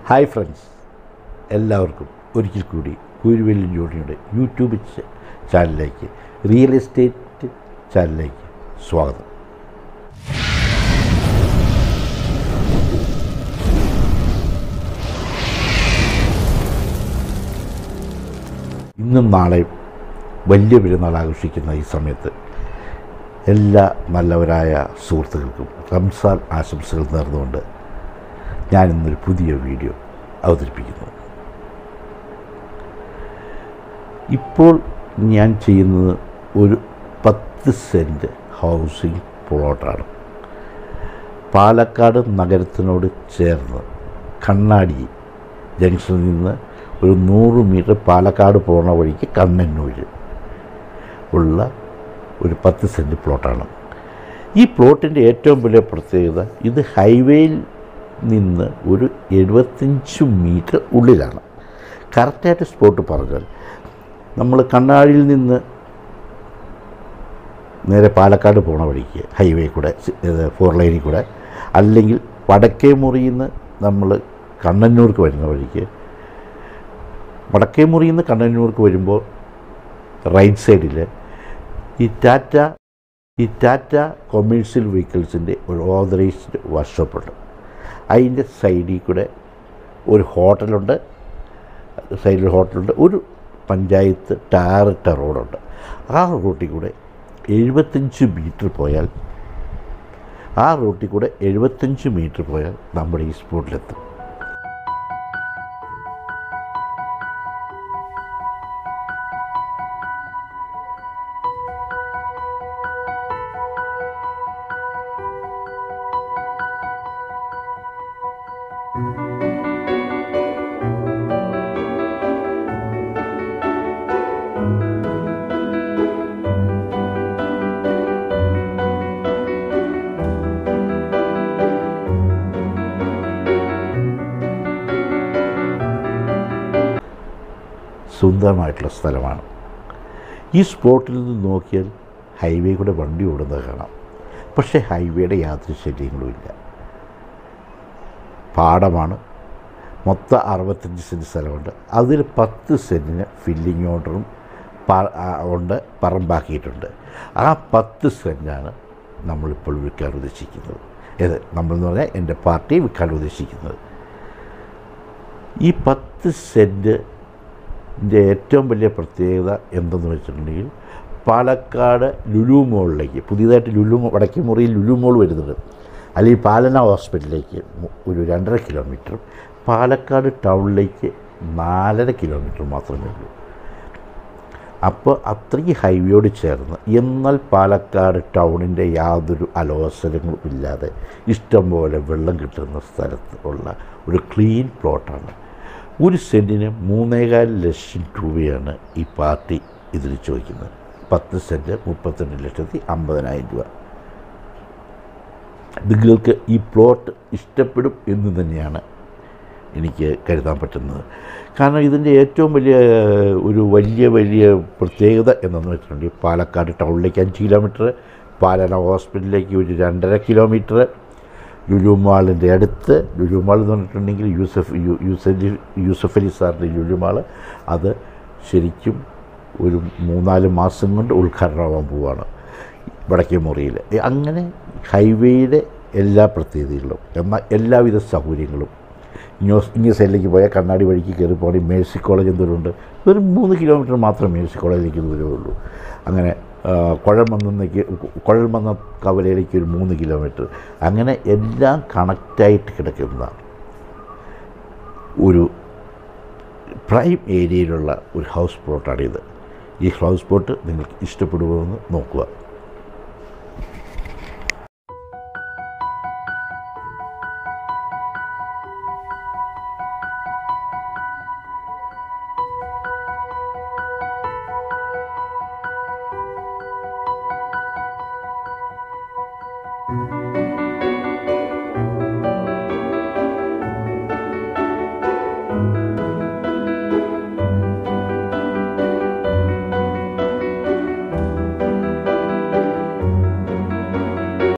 hi friends എല്ലാവർക്കും ഒരിക്കൽ കൂടി കുരുവെല്ലി ജോണിയുടെ യൂട്യൂബ് ച- ചാനലിലേക്ക് റിയൽ എസ്റ്റേറ്റ് ചാനലിലേക്ക് സ്വാഗതം ഇന്നും നാളെയും വലിയ പെരുന്നാൾ ആഘോഷിക്കുന്ന ഈ സമയത്ത് എല്ലാ നല്ലവരായ സുഹൃത്തുക്കൾക്കും റംസാൻ ആശംസകൾ നേർന്നുകൊണ്ട് ഞാൻ ഇന്നൊരു പുതിയ വീഡിയോ അവതരിപ്പിക്കുന്നു ഇപ്പോൾ ഞാൻ ചെയ്യുന്നത് ഒരു പത്ത് സെൻറ്റ് ഹൗസിംഗ് പ്ലോട്ടാണ് പാലക്കാട് നഗരത്തിനോട് ചേർന്ന് കണ്ണാടി ജംഗ്ഷനിൽ നിന്ന് ഒരു നൂറ് മീറ്റർ പാലക്കാട് പോകുന്ന വഴിക്ക് കണ്ണന്നൂർ ഉള്ള ഒരു പത്ത് സെൻറ്റ് പ്ലോട്ടാണ് ഈ പ്ലോട്ടിൻ്റെ ഏറ്റവും വലിയ പ്രത്യേകത ഇത് ഹൈവേയിൽ നിന്ന് ഒരു എഴുപത്തഞ്ച് മീറ്റർ ഉള്ളിലാണ് കറക്റ്റായിട്ട് സ്പോട്ട് പറഞ്ഞാൽ നമ്മൾ കണ്ണാടിയിൽ നിന്ന് നേരെ പാലക്കാട് പോണ വഴിക്ക് ഹൈവേ കൂടെ ഫോർ ലൈനിൽ കൂടെ അല്ലെങ്കിൽ വടക്കേ മുറിയിൽ നിന്ന് നമ്മൾ കണ്ണന്നൂർക്ക് വരുന്ന വഴിക്ക് വടക്കേ മുറിയിൽ നിന്ന് കണ്ണന്നൂർക്ക് വരുമ്പോൾ റൈറ്റ് സൈഡിൽ ഈ ടാറ്റ ഈ ടാറ്റ കൊമേഴ്ഷ്യൽ വെഹിക്കിൾസിൻ്റെ ഒരു ഓതറൈസ്ഡ് വർക്ക്ഷോപ്പുണ്ട് അതിൻ്റെ സൈഡിൽ കൂടെ ഒരു ഹോട്ടലുണ്ട് സൈഡിൽ ഹോട്ടലുണ്ട് ഒരു പഞ്ചായത്ത് ടാറിട്ട റോഡുണ്ട് ആ റൂട്ടിൽ കൂടെ എഴുപത്തഞ്ച് മീറ്റർ പോയാൽ ആ റൂട്ടിൽ കൂടെ എഴുപത്തഞ്ച് മീറ്റർ പോയാൽ നമ്മുടെ ഈ സ്പോട്ടിലെത്തും സുന്ദരമായിട്ടുള്ള സ്ഥലമാണ് ഈ സ്പോട്ടിൽ നിന്ന് നോക്കിയാൽ ഹൈവേ കൂടെ വണ്ടി ഓടുന്നത് കാണാം പക്ഷേ ഹൈവേയുടെ യാതൊരു ശല്യങ്ങളുമില്ല പാടമാണ് മൊത്തം അറുപത്തഞ്ച് സെൻറ്റ് സ്ഥലമുണ്ട് അതിൽ പത്ത് സെൻറ്റിന് ഫില്ലിംഗ് ഓർഡറും പ- ആ, ഉണ്ട് പറമ്പാക്കിയിട്ടുണ്ട് ആ പത്ത് സെൻറ്റാണ് നമ്മളിപ്പോൾ വിൽക്കാൻ ഉദ്ദേശിക്കുന്നത് ഏത് നമ്മളെന്ന് പറഞ്ഞാൽ എൻ്റെ പാർട്ടി വിൽക്കാൻ ഉദ്ദേശിക്കുന്നത് ഈ പത്ത് സെൻറ്റ് ഇതിൻ്റെ ഏറ്റവും വലിയ പ്രത്യേകത എന്തെന്ന് വെച്ചിട്ടുണ്ടെങ്കിൽ പാലക്കാട് ലുലു മോളിലേക്ക് പുതിയതായിട്ട് ലുലു മോ- വടക്കേ മുറിയിൽ ലുലു മോൾ വരുന്നുണ്ട് അല്ലെങ്കിൽ പാലന ഹോസ്പിറ്റലിലേക്ക് മു- ഒരു രണ്ടര കിലോമീറ്റർ പാലക്കാട് ടൗണിലേക്ക് നാലര കിലോമീറ്റർ മാത്രമേ ഉള്ളൂ അപ്പോൾ അത്രയ്ക്ക് ഹൈവേയോട് ചേർന്ന് എന്നാൽ പാലക്കാട് ടൗണിൻ്റെ യാതൊരു അലോസരങ്ങളും ഇല്ലാതെ ഇഷ്ടംപോലെ വെള്ളം കിട്ടുന്ന സ്ഥലത്ത് ഉള്ള ഒരു ക്ലീൻ പ്ലോട്ടാണ് ഒരു സെൻറ്റിന് മൂന്നേകാൽ ലക്ഷം രൂപയാണ് ഈ പാർട്ടി ഇതിൽ ചോദിക്കുന്നത് പത്ത് സെൻറ്റ് മുപ്പത്തിരണ്ട് ലക്ഷത്തി അമ്പതിനായിരം രൂപ നിങ്ങൾക്ക് ഈ പ്ലോട്ട് ഇഷ്ടപ്പെടും എന്ന് തന്നെയാണ് എനിക്ക് കരുതാൻ പറ്റുന്നത് കാരണം ഇതിൻ്റെ ഏറ്റവും വലിയ ഏഹ്, ഒരു വലിയ വലിയ പ്രത്യേകത എന്തെന്ന് വെച്ചിട്ടുണ്ടെങ്കിൽ പാലക്കാട് ടൗണിലേക്ക് അഞ്ച് കിലോമീറ്റർ പാലന ഹോസ്പിറ്റലിലേക്ക് ഒരു രണ്ടര കിലോമീറ്റർ ലുലു മാളിൻ്റെ അടുത്ത് ലുലു മാൾ എന്ന് പറഞ്ഞിട്ടുണ്ടെങ്കിൽ യൂസഫ് യു- യൂസഫ് യൂസഫ് അലി സാറിൻ്റെ ലുലു മാൾ അത് ശരിക്കും ഒരു മൂന്നാല് മാസം കൊണ്ട് ഉദ്ഘാടനമാകാൻ പോവുകയാണ് വടക്കേ മുറിയിൽ അങ്ങനെ ഹൈവേയുടെ എല്ലാ പ്രത്യേകതകളും എന്നാൽ എല്ലാവിധ സൗകര്യങ്ങളും ന്യൂസ് ഇങ്ങേ സൈഡിലേക്ക് പോയാൽ കണ്ണാടി വഴിക്ക് കയറി പോകണമെങ്കിൽ മേഴ്സി കോളേജ് എന്തോരമുണ്ട് വെറും മൂന്ന് കിലോമീറ്റർ മാത്രമേ മേഴ്സി കോളേജിലേക്ക് ദൂരമേ ഉള്ളൂ അങ്ങനെ ആ, കുഴൽമന്നേക്ക് കുഴൽമന്ന കവലയിലേക്ക് ഒരു മൂന്ന് കിലോമീറ്റർ അങ്ങനെ എല്ലാം കണക്റ്റായിട്ട് കിടക്കുന്ന ഒരു പ്രൈം ഏരിയയിലുള്ള ഒരു ഹൗസ് പ്ലോട്ടാണിത് ഈ ഹൗസ് പ്ലോട്ട് നിങ്ങൾക്ക് ഇഷ്ടപ്പെടുമോ എന്ന് നോക്കുക